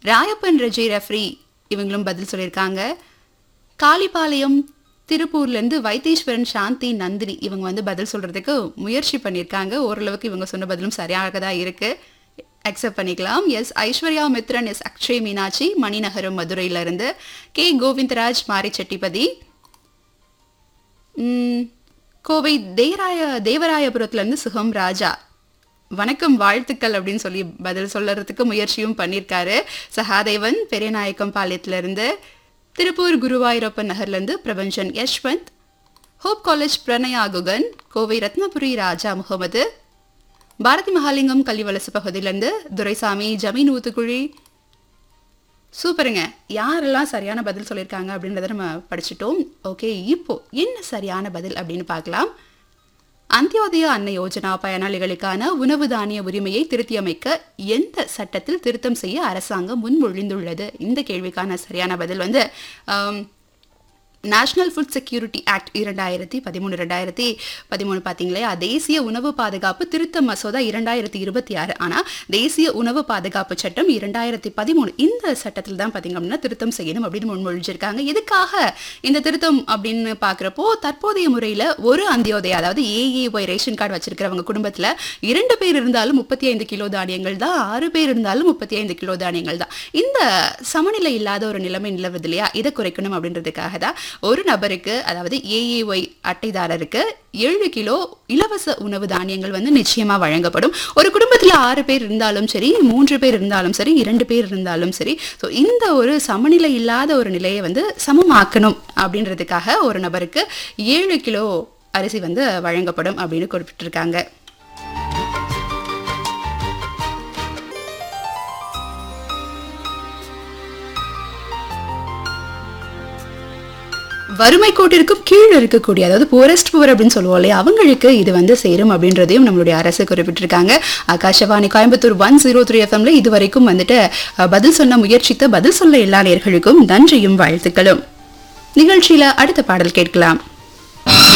Rayappan Reji referee இவங்களும் பதில் சொல்லியிருக்காங்க காளிபாளையம் திருப்பூர்லேருந்து வைத்தீஸ்வரன் சாந்தி நந்தினி இவங்க வந்து பதில் சொல்கிறதுக்கு முயற்சி பண்ணியிருக்காங்க ஓரளவுக்கு இவங்க சொன்ன பதிலும் சரியாக தான் இருக்குது அக்செப்ட் பண்ணிக்கலாம் எஸ் ஐஸ்வர்யா மித்ரன் எஸ் அக்ஷய் மீனாட்சி மணிநகரம் மதுரையிலிருந்து கே கோவிந்தராஜ் மாரி செட்டிபதி ம், கோவை தேராய தேவராயபுரத்துலேருந்து சுகம் ராஜா வணக்கம் வாழ்த்துக்கள் அப்படின்னு சொல்லி பதில் சொல்லறதுக்கு முயற்சியும் பண்ணியிருக்காரு சகாதேவன் பெரியநாயக்கம் பாளையத்திலிருந்து திருப்பூர் குருவாயூரப்பன் நகர்லேருந்து பிரபஞ்சன் யஷ்வந்த் ஹோப் காலேஜ் பிரணயா குகன் கோவை ரத்னபுரி ராஜா முகமது பாரதி மகாலிங்கம் கல்விவலசு பகுதியிலேருந்து துரைசாமி ஜமீன் ஊத்துக்குழி சூப்பருங்க யாரெல்லாம் சரியான பதில் சொல்லியிருக்காங்க அப்படின்றத நம்ம படிச்சிட்டோம் ஓகே இப்போ என்ன சரியான பதில் அப்படின்னு பார்க்கலாம் அந்தியோதய அன்ன யோஜனா பயனாளிகளுக்கான உணவு தானிய உரிமையை திருத்தியமைக்க எந்த சட்டத்தில் திருத்தம் செய்ய அரசாங்கம் முன்மொழிந்துள்ளது இந்த கேள்விக்கான சரியான பதில் வந்து ஆம், நேஷனல் ஃபுட் செக்யூரிட்டி ஆக்ட் இரண்டாயிரத்தி பதிமூணு ரெண்டாயிரத்தி பதிமூணு பார்த்தீங்களே தேசிய உணவு பாதுகாப்பு திருத்த மசோதா இரண்டாயிரத்தி இருபத்தி ஆறு ஆனால் தேசிய உணவு பாதுகாப்பு சட்டம் இரண்டாயிரத்தி பதிமூணு இந்த சட்டத்தில் தான் பார்த்தீங்க அப்படின்னா திருத்தம் செய்யணும் அப்படின்னு முன்மொழிஞ்சிருக்காங்க எதுக்காக இந்த திருத்தம் அப்படின்னு பார்க்குறப்போ தற்போதைய முறையில் ஒரு அந்தியோதயா அதாவது ஏஏஒய் ரேஷன் கார்டு வச்சிருக்கிறவங்க குடும்பத்தில் இரண்டு பேர் இருந்தாலும் முப்பத்தி ஐந்து கிலோ தானியங்கள் தான் ஆறு பேர் இருந்தாலும் முப்பத்தி ஐந்து கிலோ தானியங்கள் தான் இந்த சமநிலை இல்லாத ஒரு நிலைமை நிலவுது இல்லையா இதை குறைக்கணும் அப்படின்றதுக்காக தான் ஒரு நபருக்கு அதாவது ஏஏஒய் அட்டைதாரருக்கு ஏழு கிலோ இலவச உணவு தானியங்கள் வந்து நிச்சயமா வழங்கப்படும் ஒரு குடும்பத்தில் ஆறு பேர் இருந்தாலும் சரி மூன்று பேர் இருந்தாலும் சரி இரண்டு பேர் இருந்தாலும் சரி ஸோ இந்த ஒரு சமநிலை இல்லாத ஒரு நிலையை வந்து சமமாக்கணும் அப்படின்றதுக்காக ஒரு நபருக்கு ஏழு கிலோ அரிசி வந்து வழங்கப்படும் அப்படின்னு குறிப்பிட்டிருக்காங்க வறுமை கோட்டிற்கும் கீழ் இருக்கக்கூடிய அதாவது புவரஸ்ட் புவர் அப்படின்னு சொல்லுவோம் இல்லையா அவங்களுக்கு இது வந்து சேரும் அப்படின்றதையும் நம்மளுடைய அரசு குறிப்பிட்டிருக்காங்க Akashvani Coimbatore one zero three எஃப்எம்ல இது வரைக்கும் வந்துட்டு அஹ், பதில் சொன்ன முயற்சித்த பதில் சொல்ல எல்லா நேர்களுக்கும் நன்றியும் வாழ்த்துக்களும் நிகழ்ச்சியில அடுத்த பாடல் கேட்கலாம்